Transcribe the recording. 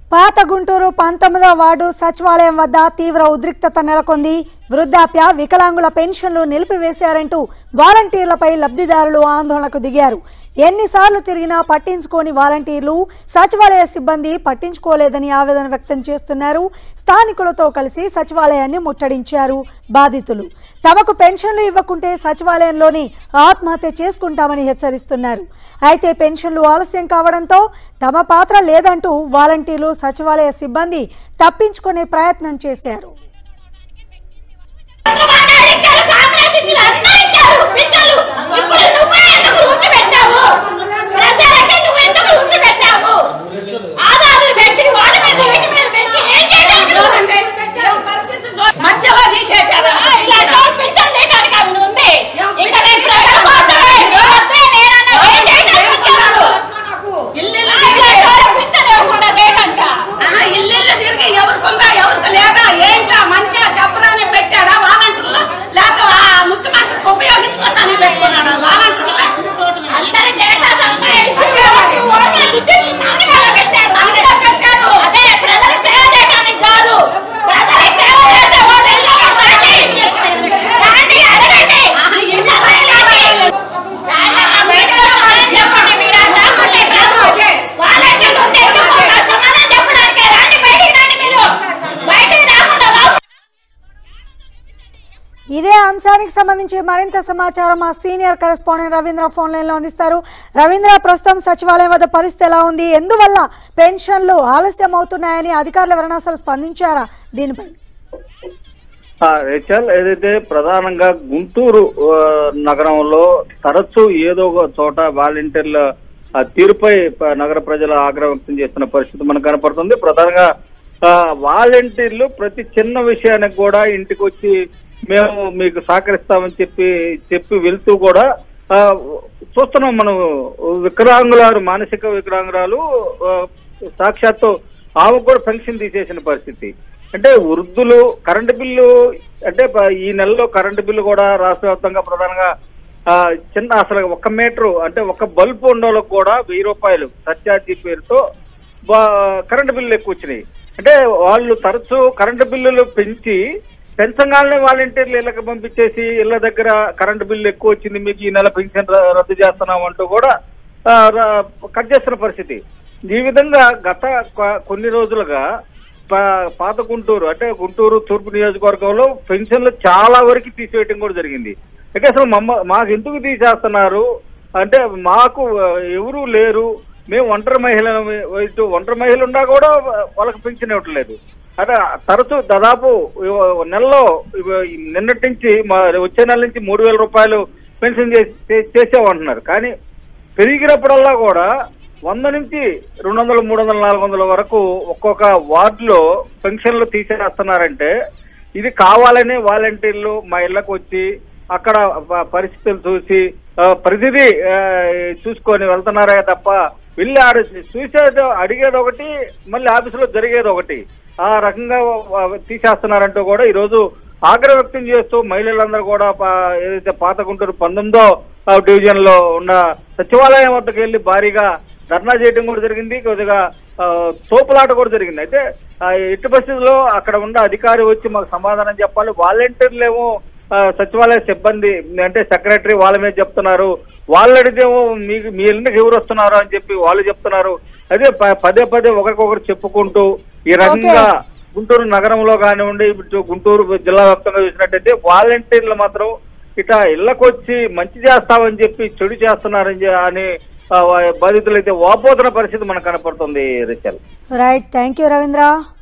పాత గుంటూరు పంతొమ్మిదో వార్డు సచివాలయం వద్ద తీవ్ర ఉద్రిక్తత నెలకొంది వృద్ధాప్య వికలాంగుల పెన్షన్లు నిలిపివేశారంటూ వాలంటీర్లపై లబ్ధిదారులు ఆందోళనకు దిగారు ఎన్నిసార్లు తిరిగినా పట్టించుకోని వాలంటీర్లు సచివాలయ సిబ్బంది పట్టించుకోలేదని ఆవేదన వ్యక్తం చేస్తున్నారు స్థానికులతో కలిసి సచివాలయాన్ని ముట్టడించారు బాధితులు తమకు పెన్షన్లు ఇవ్వకుంటే సచివాలయంలోని ఆత్మహత్య చేసుకుంటామని హెచ్చరిస్తున్నారు అయితే పెన్షన్లు ఆలస్యం కావడంతో తమ పాత్ర లేదంటూ వాలంటీర్లు సచివాలయ సిబ్బంది తప్పించుకునే ప్రయత్నం చేశారు చంద్రబాబు ఇచ్చారు కాంగ్రెస్ ఇచ్చారు అందరూ ఇచ్చారు పింఛన్లు ఇప్పుడు నువ్వే ఎందుకు రుచి పెట్టావు ప్రజలకి నువ్వు ఎందుకు రుచి పెట్టావు ఆధారాలు పెట్టి వాడి మీద వీటి మీద పెంచి ఏం చేయడానికి మధ్యలో తీసేశారు ఇలాంటి వాళ్ళు పింఛన్ చేయడానికి అవి ఉంది ఇంకా నేను ప్రజల కోసమే వద్దే నేనన్నా ఏం చేయడానికి వచ్చాను ఇల్లు ఇలాంటి వాళ్ళు పింఛన్ ఇవ్వకుండా చేయకంట ఇల్లు తిరిగి ఎవరికుందా ఎవరికి లేదా ఏంటా మంచిగా చెప్పరాని పెట్టాడా వాలంటీర్లు లేక ఆ ముఖ్యమంత్రికి ఉపయోగించుకోవటానికి పెట్టుకున్నాడు వాలంటీర్లు అందరి డేటా అంతా ఇచ్చేవాళ్ళు ఓట్ల గుర్తింపు నాని మీద పెట్టాడు. అందులో పెట్టాడు. అదే ప్రజల సేవ చేయడానికి కాదు. ప్రజల సేవ చేసే వాళ్ళు ఎల్లుండి రండి. రండి, అడగండి. నిజమే రండి. రాళ్ళ బయటకు రావాలని చెప్పండి మీరంతా. అంటే కాదు. వాలంటీర్లు ఉంటే ఎందుకు? నాకు సమాధానం చెప్పడానికే. రండి, బయటికి రండి మీరు. బయటికి రాకుండా లోపలికి ఇదే అంశానికి సంబంధించి మరింత సమాచారం మా సీనియర్ కరెస్పాండెంట్ రవీంద్ర ఫోన్ లైన్లో అందిస్తారు రవీంద్ర ప్రస్తుతం సచివాలయం వద్ద పరిస్థితి ఎలా ఉంది ఎందువల్ల పెన్షన్లు ఆలస్యం అవుతున్నాయని అధికారులు ఎవరైనా అసలు స్పందించారా దీనిపై ఆ, రేచల్ ఏదైతే ప్రధానంగా గుంటూరు ఆ, నగరంలో తరచూ ఏదో ఒక చోట వాలంటీర్ల ఆ, తీరుపై ప- నగర ప్రజలు ఆగ్రహం వ్యక్తం చేస్తున్న పరిస్థితి మనకు కనపడుతుంది ప్రధానంగా ఆ, వాలంటీర్లు ప్రతి చిన్న విషయానికి కూడా ఇంటికి వచ్చి మేము మీకు సహకరిస్తామని చెప్పి చెప్పి వెళ్తూ కూడా ఆ, చూస్తున్నాం మనం వికలాంగులారు మానసిక వికలాంగురాలు ఆ, సాక్షాత్తు ఆమెకు కూడా పెన్షన్ తీసేసిన పరిస్థితి అంటే వృద్ధులు కరెంటు బిల్లు అంటే ప- ఈ నెలలో కరెంటు బిల్లు కూడా రాష్ట్ర వ్యాప్తంగా ప్రధానంగా ఆ, చిన్న అసలు ఒక మీటరు అంటే ఒక బల్బు ఉండోళ్ళకు కూడా వెయ్యి రూపాయలు సర్చార్జీ పేరుతో బా- కరెంటు బిల్లులు ఎక్కువ వచ్చినాయి అంటే వాళ్ళు తరచూ కరెంటు బిల్లులు పెంచి పెంచగానే వాలంటీర్లు ఇళ్ళకి పంపించేసి ఇళ్ళ దగ్గర కరెంటు బిల్లు ఎక్కువ వచ్చింది మీకు ఈ నెల పెన్షన్ ర- రద్దు చేస్తున్నాం అంటూ కూడా ఆ, ర- కట్ చేస్తున్న పరిస్థితి ఈ విధంగా గత కొ- కొన్ని రోజులుగా పా- పాత గుంటూరు అంటే గుంటూరు తూర్పు నియోజకవర్గంలో పెన్షన్లు చాలా వరకు తీసివేయటం కూడా జరిగింది అంటే అసలు మమ్మ మాకు ఎందుకు తీసేస్తున్నారు అంటే మాకు ఆ, ఎవరూ లేరు మేము ఒంటరి మహిళలు ఇటు ఒంటరి మహిళ ఉన్నా కూడా వాళ్ళకి పెన్షన్ ఇవ్వట్లేదు అదే తరచు దాదాపు ఇవ- నెలలో ఇవ- నిన్నటి నుంచి మా వచ్చే నెల నుంచి మూడు వేల రూపాయలు పెన్షన్ చేసి చే- చేసామంటున్నారు కానీ పెరిగినప్పుడల్లా కూడా వంద నుంచి రెండు వందలు మూడు వందలు నాలుగు వందల వరకు ఒక్కొక్క వార్డులో పెన్షన్లు తీసేస్తున్నారంటే ఇది కావాలని వాలంటీర్లు మా ఇళ్ళకు వచ్చి అక్కడ ప- పరిస్థితులు చూసి ఆ, ప్రతిదీ ఆ, చూసుకొని వెళ్తున్నారే తప్ప వెళ్ళి ఆడ చూసేది అడిగేది ఒకటి మళ్ళీ ఆఫీసులో జరిగేది ఒకటి ఆ రకంగా ఆ, తీసేస్తున్నారంటూ కూడా ఈరోజు ఆగ్రహం వ్యక్తం చేస్తూ మహిళలందరూ కూడా పా- ఏదైతే పాత గుంటూరు పంతొమ్మిదో ఆ, డివిజన్ లో ఉన్న సచివాలయం వద్దకు వెళ్ళి భారీగా ధర్నా చేయడం కూడా జరిగింది కొద్దిగా ఆ, తోపులాట కూడా జరిగింది అయితే ఆ, ఎట్టి పరిస్థితుల్లో అక్కడ ఉన్న అధికారి వచ్చి మాకు సమాధానం చెప్పాలి వాలంటీర్లు ఏమో ఆ, సచివాలయ సిబ్బంది అంటే సెక్రటరీ వాళ్ళ మీద చెప్తున్నారు వాళ్ళు అడిగేమో మీకు మీ ఇంటికి ఎవరు వస్తున్నారు అని చెప్పి వాళ్ళు చెప్తున్నారు అదే ప- పదే పదే ఒకరికొకరు చెప్పుకుంటూ ఈ రకంగా గుంటూరు నగరంలో కానివ్వండి ఇటు గుంటూరు జిల్లా వ్యాప్తంగా చూసినట్టయితే వాలంటీర్లు మాత్రం ఇట ఇళ్లకు వచ్చి మంచి చేస్తామని చెప్పి చెడు చేస్తున్నారని చె- అని ఆ, బాధితులు అయితే వాపోతున్న పరిస్థితి మనకు కనపడుతుంది రిచల్ రైట్ థ్యాంక్ యూ రవీంద్ర